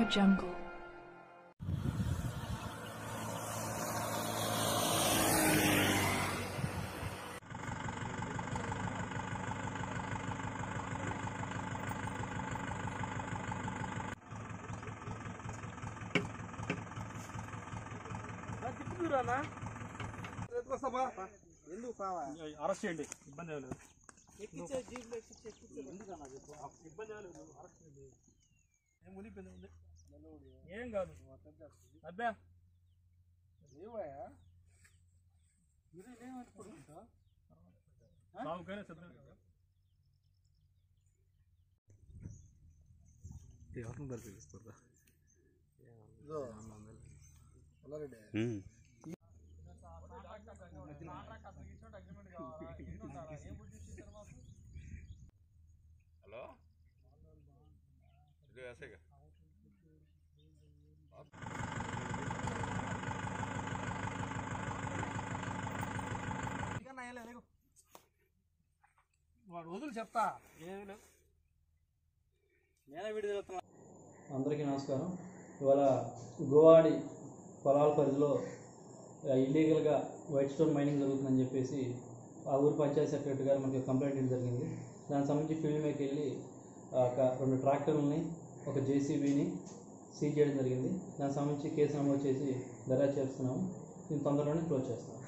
jungle. ఎందుకు పావా arrest చేయండి ఇబ్బంది ఏం లేదు ఎక్కించే జీప్లో ఎక్కించే ఎక్కించే ఎందుకన్నా చెప్పు ఇబ్బంది ఏం లేదు అరెస్ట్ చేయండి ఏం మునిగిపోయింది ఉంది ఏం కాదు అబ్బా లేవయా మీరు ఏమనుకుంటా సాగుకైనా సిద్ధం హలో ఇది వేసేగా వాడు వదులు చెప్తా ఏం లేదు నేనే విడుదల అందరికీ నమస్కారం ఇవాళ గోవాడి పొలాల పరిధిలో ఆ, ఇల్లీగల్గా వైట్ స్టోన్ మైనింగ్ జరుగుతుందని చెప్పేసి ఆ ఊరు పంచాయతీ సెక్రటరీ గారు మనకి కంప్లైంట్ ఇవ్వడం జరిగింది దానికి సంబంధించి ఫీల్డ్ మీదకి వెళ్ళి ఆ, ఒక రెండు ట్రాక్టర్లని ఒక జేసీబీని సీజ్ చేయడం జరిగింది దానికి సంబంధించి కేసు నమోదు చేసి దర్యాప్తు చేస్తున్నాము దీన్ని తొందరలోనే క్లోజ్ చేస్తాం